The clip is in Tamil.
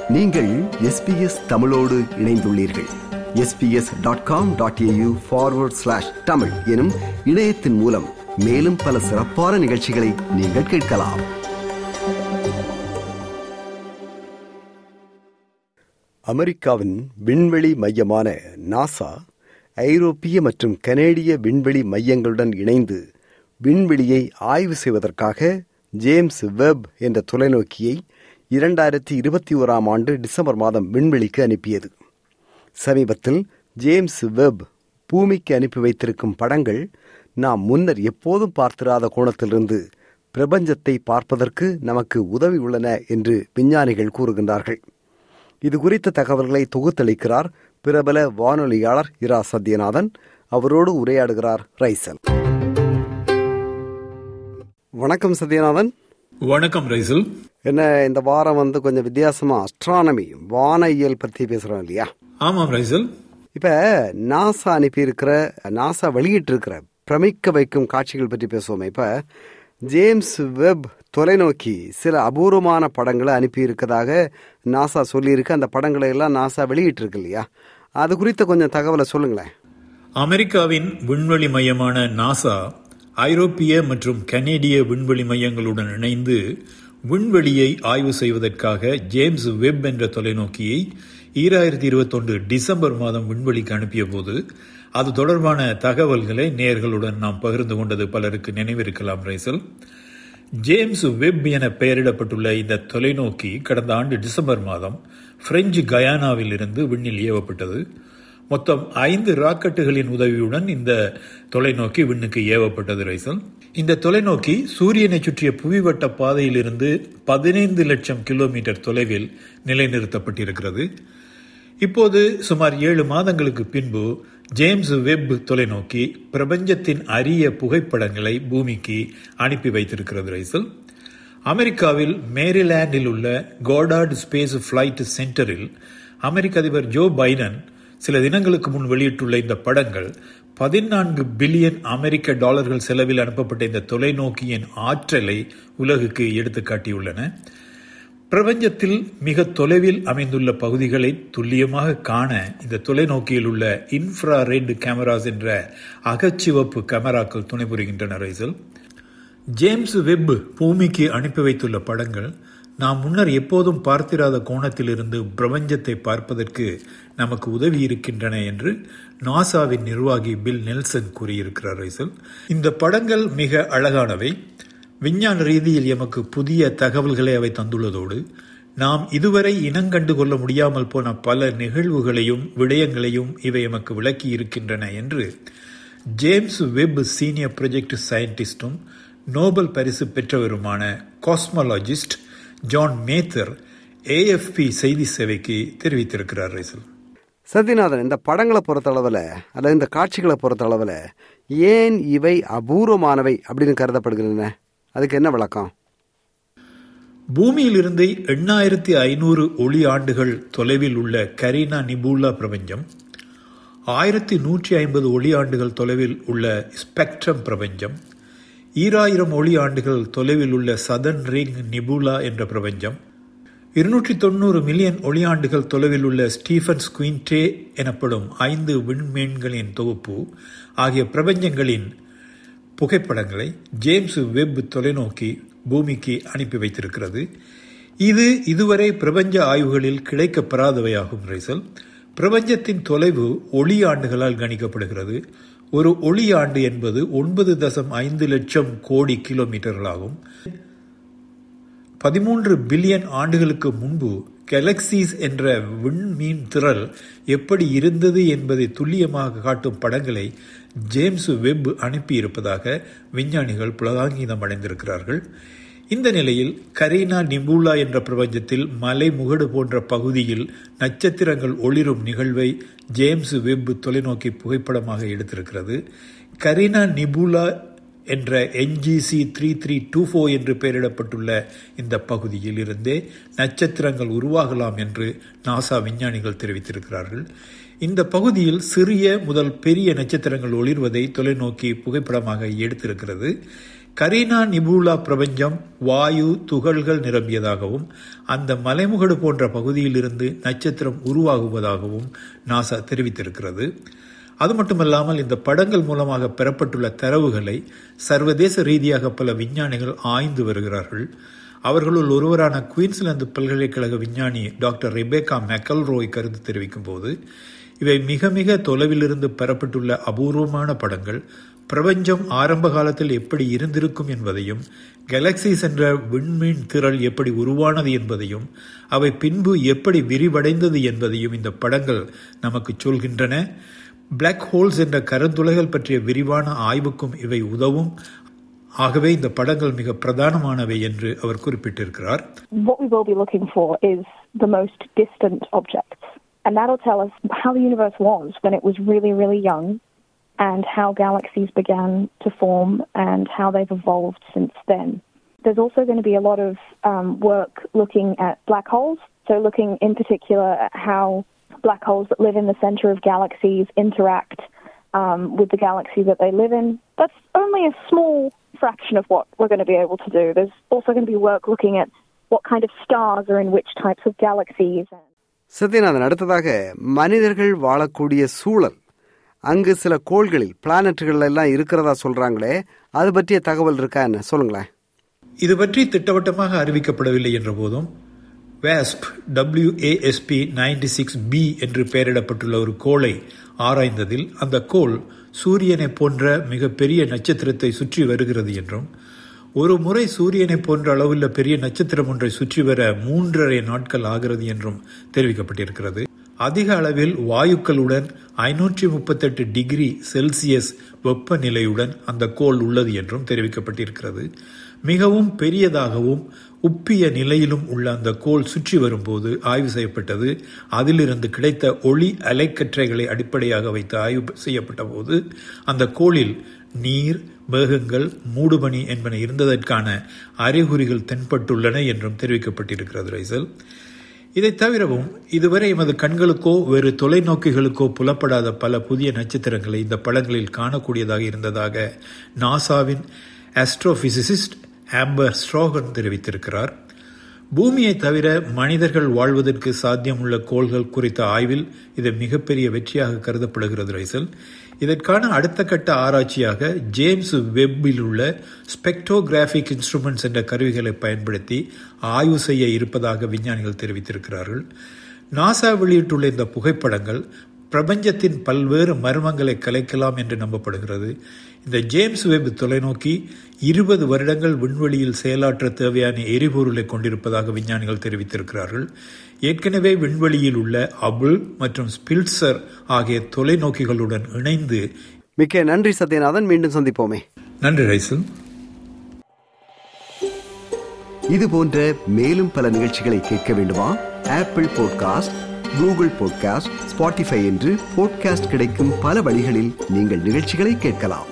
நீங்கள் எஸ்பிஎஸ் தமிழோடு இணைந்துள்ளீர்கள் SBS dot com dot AU forward slash Tamil எனும் இணையத்தின் மூலம் மேலும் பல சிறப்பான நிகழ்ச்சிகளை நீங்கள் கேட்கலாம் அமெரிக்காவின் விண்வெளி மையமான நாசா ஐரோப்பிய மற்றும் கனேடிய விண்வெளி மையங்களுடன் இணைந்து விண்வெளியை ஆய்வு செய்வதற்காக ஜேம்ஸ் வெப் என்ற தொலைநோக்கியை இரண்டாயிரத்தி இருபத்தி ஓராம் ஆண்டு டிசம்பர் மாதம் விண்வெளிக்கு அனுப்பியது சமீபத்தில் ஜேம்ஸ் வெப் பூமிக்கு அனுப்பி வைத்திருக்கும் படங்கள் நாம் முன்னர் எப்போதும் பார்த்திராத கோணத்திலிருந்து பிரபஞ்சத்தை பார்ப்பதற்கு நமக்கு உதவி உள்ளன என்று விஞ்ஞானிகள் கூறுகின்றார்கள் இது குறித்த தகவல்களை தொகுத்தளிக்கிறார் பிரபல வானொலியாளர் இரா சத்யநாதன் அவரோடு உரையாடுகிறார் ரைசல் வணக்கம் சத்யநாதன் வணக்கம் ரைசல் என்ன இந்த வாரம் வந்து கொஞ்சம் வித்தியாசமா அஸ்ட்ரானமி வானியல் பத்தி பேசுறோம் இல்லையா ஆமாம் ரைசல் இப்ப நாசா அனுப்பி இருக்கிற நாசா வெளியிட்டு இருக்கிற பிரமிக்க வைக்கும் காட்சிகள் பற்றி பேசுவோமே இப்ப ஜேம்ஸ் வெப் தொலைநோக்கி சில அபூர்வமான படங்களை அனுப்பி இருக்கதாக நாசா சொல்லியிருக்கு அந்த படங்களை எல்லாம் நாசா வெளியிட்டு இருக்கு இல்லையா அது குறித்த கொஞ்சம் தகவலை சொல்லுங்களேன் அமெரிக்காவின் விண்வெளி மையமான நாசா ஐரோப்பிய மற்றும் கனேடிய விண்வெளி மையங்களுடன் இணைந்து விண்வெளியை ஆய்வு செய்வதற்காக ஜேம்ஸ் வெப் என்ற தொலைநோக்கியை ஈராயிரத்தி இருபத்தொன்று டிசம்பர் மாதம் விண்வெளிக்கு அனுப்பிய போது அது தொடர்பான தகவல்களை நேர்களுடன் நாம் பகிர்ந்து கொண்டது பலருக்கு நினைவிருக்கலாம் ரைசல் ஜேம்ஸ் வெப் என பெயரிடப்பட்டுள்ள இந்த தொலைநோக்கி கடந்த ஆண்டு டிசம்பர் மாதம் பிரெஞ்சு கயானாவில் இருந்து விண்ணில் ஏவப்பட்டது மொத்தம் ஐந்து ராக்கெட்டுகளின் உதவியுடன் இந்த தொலைநோக்கி விண்ணுக்கு ஏவப்பட்டது ரைசல் இந்த தொலைநோக்கி சூரியனை சுற்றிய புவிவட்ட பாதையிலிருந்து பதினைந்து லட்சம் கிலோமீட்டர் தொலைவில் நிலைநிறுத்தப்பட்டிருக்கிறது இப்போது சுமார் ஏழு மாதங்களுக்கு பின்பு ஜேம்ஸ் வெப் தொலைநோக்கி பிரபஞ்சத்தின் அரிய புகைப்படங்களை பூமிக்கு அனுப்பி வைத்திருக்கிறது ரைசல் அமெரிக்காவில் மேரிலாண்டில் உள்ள கோடார்டு ஸ்பேஸ் பிளைட் சென்டரில் அமெரிக்க அதிபர் ஜோ பைடன் சில தினங்களுக்கு முன் வெளியிட்டுள்ள இந்த படங்கள் பதினான்கு பில்லியன் அமெரிக்க டாலர்கள் செலவில் அனுப்பப்பட்ட இந்த தொலைநோக்கியின் ஆற்றலை உலகுக்கு எடுத்துக்காட்டியுள்ளன பிரபஞ்சத்தில் மிக தொலைவில் அமைந்துள்ள பகுதிகளை துல்லியமாக காண இந்த தொலைநோக்கியில் உள்ள இன்ஃப்ரா ரெட் கேமராஸ் என்ற அகச்சிவப்பு கேமராக்கள் துணை புரிகின்றன ரைசல் ஜேம்ஸ் வெப் பூமிக்கு அனுப்பி வைத்துள்ள படங்கள் நாம் முன்னர் எப்போதும் பார்த்திராத கோணத்திலிருந்து பிரபஞ்சத்தை பார்ப்பதற்கு நமக்கு உதவி இருக்கின்றன என்று நாசாவின் நிர்வாகி பில் நெல்சன் கூறியிருக்கிறார் ரைசல் இந்த படங்கள் மிக அழகானவை விஞ்ஞான ரீதியில் எமக்கு புதிய தகவல்களை அவை தந்துள்ளதோடு நாம் இதுவரை இனங்கண்டு கொள்ள முடியாமல் போன பல நிகழ்வுகளையும் விடயங்களையும் இவை எமக்கு விளக்கி இருக்கின்றன என்று ஜேம்ஸ் வெப் சீனியர் ப்ரொஜெக்ட் சயின்டிஸ்டும் நோபல் பரிசு பெற்றவருமான காஸ்மாலஜிஸ்ட் ஜான் மேத்தர் ஏஎஃப்பி செய்தி சேவைக்கு தெரிவித்திருக்கிறார் ரைசல் சத்யநாதன் இந்த படங்களை பொறுத்தளவில் அல்லது இந்த காட்சிகளை பொறுத்தளவில் ஏன் இவை அபூர்வமானவை அப்படின்னு கருதப்படுகின்றன அதுக்கு என்ன விளக்கம் பூமியிலிருந்து எண்ணாயிரத்தி ஐநூறு ஒளி ஆண்டுகள் தொலைவில் உள்ள கரீனா நிபூலா பிரபஞ்சம் ஆயிரத்தி நூற்றி ஐம்பது ஒளி ஆண்டுகள் தொலைவில் உள்ள ஸ்பெக்ட்ரம் பிரபஞ்சம் ஈராயிரம் ஒளி ஆண்டுகள் தொலைவில் உள்ள சதன் ரிங் நிபுலா என்ற பிரபஞ்சம் இருநூற்றி தொண்ணூறு மில்லியன் ஒளியாண்டுகள் தொலைவில் உள்ள ஸ்டீஃபன் ஸ்குயின்டே எனப்படும் ஐந்து விண்மீன்களின் தொகுப்பு ஆகிய பிரபஞ்சங்களின் புகைப்படங்களை ஜேம்ஸ் வெப் தொலைநோக்கி பூமிக்கு அனுப்பி வைத்திருக்கிறது இது இதுவரை பிரபஞ்ச ஆய்வுகளில் கிடைக்கப்பெறாதவையாகும் ரைசல் பிரபஞ்சத்தின் தொலைவு ஒளி ஆண்டுகளால் கணிக்கப்படுகிறது ஒரு ஒளி ஆண்டு என்பது ஒன்பது தசம் ஐந்து லட்சம் கோடி கிலோமீட்டர்களாகும் பதிமூன்று பில்லியன் ஆண்டுகளுக்கு முன்பு கெலக்சிஸ் என்ற விண்மீன் திரள் எப்படி இருந்தது என்பதை துல்லியமாக காட்டும் படங்களை ஜேம்ஸ் வெப் அனுப்பியிருப்பதாக விஞ்ஞானிகள் புலகாங்கீதம் அடைந்திருக்கிறார்கள் இந்த நிலையில் கரீனா நிபுலா என்ற பிரபஞ்சத்தில் மலை முகடு போன்ற பகுதியில் நட்சத்திரங்கள் ஒளிரும் நிகழ்வை ஜேம்ஸ் வெப் தொலைநோக்கி புகைப்படமாக எடுத்திருக்கிறது கரீனா நிபுலா என்ற NGC three three two four என்று பெயரிடப்பட்டுள்ள இந்த பகுதியில் இருந்தே நட்சத்திரங்கள் உருவாகலாம் என்று நாசா விஞ்ஞானிகள் தெரிவித்திருக்கிறார்கள் இந்த பகுதியில் சிறிய முதல் பெரிய நட்சத்திரங்கள் ஒளிர்வதை தொலைநோக்கி புகைப்படமாக எடுத்திருக்கிறது கரீனா நிபூலா பிரபஞ்சம் வாயு துகள்கள் நிரம்பியதாகவும் அந்த மலைமுகடு போன்ற பகுதியிலிருந்து நட்சத்திரம் உருவாகுவதாகவும் நாசா தெரிவித்திருக்கிறது அது மட்டுமல்லாமல் இந்த படங்கள் மூலமாக பெறப்பட்டுள்ள தரவுகளை சர்வதேச ரீதியாக பல விஞ்ஞானிகள் ஆய்ந்து வருகிறார்கள் அவர்களுள் ஒருவரான குயின்ஸ்லாந்து பல்கலைக்கழக விஞ்ஞானி டாக்டர் ரெபேகா மெக்கல்ரோய் கருத்து தெரிவிக்கும் போது இவை மிக மிக தொலைவிலிருந்து பெறப்பட்டுள்ள அபூர்வமான படங்கள் பிரபஞ்சம் ஆரம்ப காலத்தில் எப்படி இருந்திருக்கும் என்பதையும் கேலக்சிஸ் என்ற விண்மீன் திரள் எப்படி உருவானது என்பதையும் அவை பின்பு எப்படி விரிவடைந்தது என்பதையும் இந்த படங்கள் நமக்கு சொல்கின்றன பிளாக் ஹோல்ஸ் என்ற கருந்துளைகள் பற்றிய விரிவான ஆய்வுக்கும் இவை உதவும் ஆகவே இந்த படங்கள் மிக பிரதானமானவை என்று அவர் குறிப்பிட்டிருக்கிறார் What we will be looking for is the most distant objects. And that'll tell us how the universe was when it was really, really young and how galaxies began to form and how they've evolved since then. There's also going to be a lot of um, work looking at black holes. So, looking in particular at how black holes that live in the center of galaxies interact um, with the galaxy that they live in. That's only a small fraction of what we're going to be able to do. There's also going to be work looking at what kind of stars are in which types of galaxies. Sathyanathan அடுத்ததாக மனிதர்கள் வாழக்கூடிய சூழல் அங்கு சில கோள்களில் பிளானட்டுகள் எல்லாம் இருக்கிறதா சொல்றாங்களே அது பற்றிய தகவல் இருக்கா என்ன சொல்லுங்களேன் இது பற்றி திட்டவட்டமாக அறிவிக்கப்படவில்லை என்ற போதும் வேஸ்ப் டபிள்யூஏஎஸ்பி நைன்டி சிக்ஸ் பி என்று பெயரிடப்பட்டுள்ள ஒரு கோளை ஆராய்ந்ததில் அந்த கோள் சூரியனை போன்ற மிகப்பெரிய நட்சத்திரத்தை சுற்றி வருகிறது என்றும் ஒரு முறை சூரியனை போன்ற அளவுள்ள பெரிய நட்சத்திரம் ஒன்றை சுற்றி வர மூன்றரை நாட்கள் ஆகிறது என்றும் தெரிவிக்கப்பட்டிருக்கிறது அதிக அளவில் வாயுக்களுடன் ஐநூற்றி முப்பத்தெட்டு டிகிரி செல்சியஸ் வெப்பநிலையுடன் அந்த கோள் உள்ளது என்றும் தெரிவிக்கப்பட்டிருக்கிறது மிகவும் பெரியதாகவும் உப்பிய நிலையிலும் உள்ள அந்த கோள் சுற்றி வரும்போது ஆய்வு செய்யப்பட்டது அதிலிருந்து கிடைத்த ஒளி அலைக்கற்றைகளை அடிப்படையாக வைத்து ஆய்வு செய்யப்பட்ட போது அந்த கோளில் நீர் மேகங்கள் மூடுபனி என்பன இருந்ததற்கான அறிகுறிகள் தென்பட்டுள்ளன என்றும் தெரிவிக்கப்பட்டிருக்கிறது ரைசல் இதை தவிரவும் இதுவரை எமது கண்களுக்கோ வேறு தொலைநோக்கிகளுக்கோ புலப்படாத பல புதிய நட்சத்திரங்களை இந்த படங்களில் காணக்கூடியதாக இருந்ததாக நாசாவின் ஆஸ்ட்ரோபிசிசிஸ்ட் ஆம்பர் ஸ்ட்ரோகன் தெரிவித்திருக்கிறார் பூமியை தவிர மனிதர்கள் வாழ்வதற்கு சாத்தியமுள்ள கோள்கள் குறித்த ஆய்வில் இது மிகப்பெரிய வெற்றியாக கருதப்படுகிறது ரைசல் இதற்கான அடுத்த கட்ட ஆராய்ச்சியாக ஜேம்ஸ் வெப்பில் உள்ள ஸ்பெக்டோகிராபிக் இன்ஸ்ட்ருமெண்ட்ஸ் என்ற கருவிகளை பயன்படுத்தி ஆய்வு செய்ய இருப்பதாக விஞ்ஞானிகள் தெரிவித்திருக்கிறார்கள் நாசா வெளியிட்டுள்ள இந்த புகைப்படங்கள் பிரபஞ்சத்தின் பல்வேறு மர்மங்களை கலைக்கலாம் என்று நம்பப்படுகிறது இந்த ஜேம்ஸ் வெப் தொலைநோக்கி இருபது வருடங்கள் விண்வெளியில் செயலாற்ற தேவையான எரிபொருளை கொண்டிருப்பதாக விஞ்ஞானிகள் தெரிவித்திருக்கிறார்கள் ஏற்கனவே விண்வெளியில் உள்ள அபுல் மற்றும் ஸ்பில்சர் ஆகிய தொலைநோக்கிகளுடன் இணைந்து மிக்க நன்றி சத்யநாதன் மீண்டும் சந்திப்போமே நன்றி ரைசல் இது போன்ற மேலும் பல நிகழ்ச்சிகளை கேட்க வேண்டுமா Apple podcast Google podcast Spotify என்று பாட்காஸ்ட் கிடைக்கும் பல வழிகளில் நீங்கள் நிகழ்ச்சிகளை கேட்கலாம்